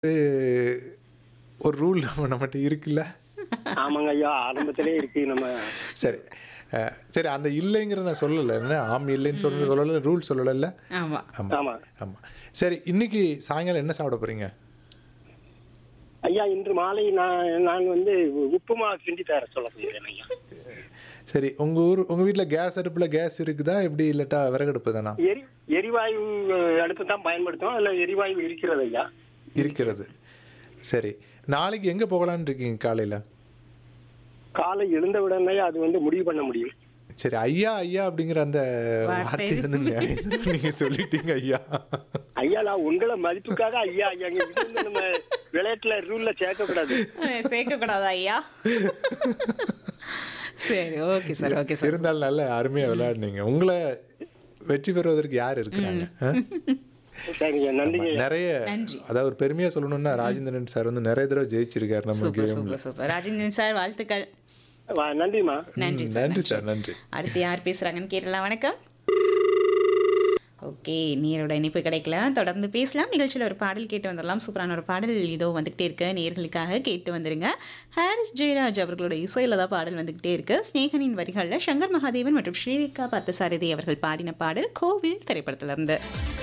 ஒரு ரூல் நம்ம நம்மகிட்ட இருக்குல்ல ஆமாங்க ஐயா ஆரம்பத்திலே இருக்கு நம்ம சரி அஹ், சரி அந்த இல்லைங்கிற நான் சொல்லலை என்ன ஆம் இல்லைன்னு சொல்ல சொல்லலை ரூல் சொல்லலைல்ல ஆமா ஆமாம் ஆமா ஆமாம் சரி இன்னைக்கு சாயங்காலம் என்ன சாப்பிட போகிறீங்க ஐயா இன்று மாலை நான் நான் வந்து உப்புமா கிண்டி தர சொல்ல போகிறேன் ஐயா சரி உங்கள் ஊர் உங்கள் வீட்டில் கேஸ் அடுப்பில் கேஸ் இருக்குதா எப்படி இல்லாட்டா விறகடுப்பு தானா எரி எரிவாயு அடுப்பு தான் பயன்படுத்தும் அதுல எரிவாயு இருக்கிறது ஐயா இருக்கிறது சரி நாளைக்கு எங்கே போகலான்னு இருக்கீங்க காலையில் காலை எழுந்த உடனே அது வந்து முடிவு பண்ண முடியும் சரி ஐயா ஐயா அப்படிங்கிற அந்த வார்த்தை வார்த்தை இருந்து நிறைய தடவை நீங்க சொல்லிட்டீங்க ஐயா ஐயா நான் உங்களை மதிப்புக்காக ஐயா ஐயாங்க இது வந்து நம்ம விளையாட்டுல ரூல்ல சேர்க்கக்கூடாது சேர்க்க கூடாதா ஐயா சரி ஓகே சார் ஓகே சார் இருந்தாலும் நல்ல அருமையா விளையாடுனீங்க உங்களை வெற்றி பெறுவதற்கு யார் இருக்கிறாங்க ஆ? சரிங்க நன்றிங்க ஐயா. நிறைய நன்றி. அதாவது ஒரு பெருமையா சொல்லணும்னா ராஜேந்திரன் சார் வந்து நிறைய தடவை ஜெயிச்சிருக்காரு நம்ம சூப்பர் கேம்ல சூப்பர் சூப்பர் ராஜேந்திரன் சார் வாழ்த்துக்கள் வா- நன்றிம்மா நன்றி சார் நன்றி சார் நன்றி அடுத்து யார் பேசுறாங்கன்னு கேட்டலாம் வணக்கம் ஓகே நீரோட இணைப்பு கிடைக்கல தொடர்ந்து பேசலாம் நிகழ்ச்சியில் ஒரு பாடல் கேட்டு வந்துடலாம் சூப்பரான ஒரு பாடல் இதோ வந்துகிட்டே இருக்கு நேர்களுக்காக கேட்டு வந்துருங்க ஹாரிஸ் ஜெயராஜ் அவர்களோட இசையில் தான் பாடல் வந்துகிட்டே இருக்கு ஸ்நேகனின் வரிகளில் சங்கர் மகாதேவன் மற்றும் ஸ்ரீரேகா பார்த்தசாரதி அவர்கள் பாடின பாடல் கோவில் திரைப்படத்திலிருந்து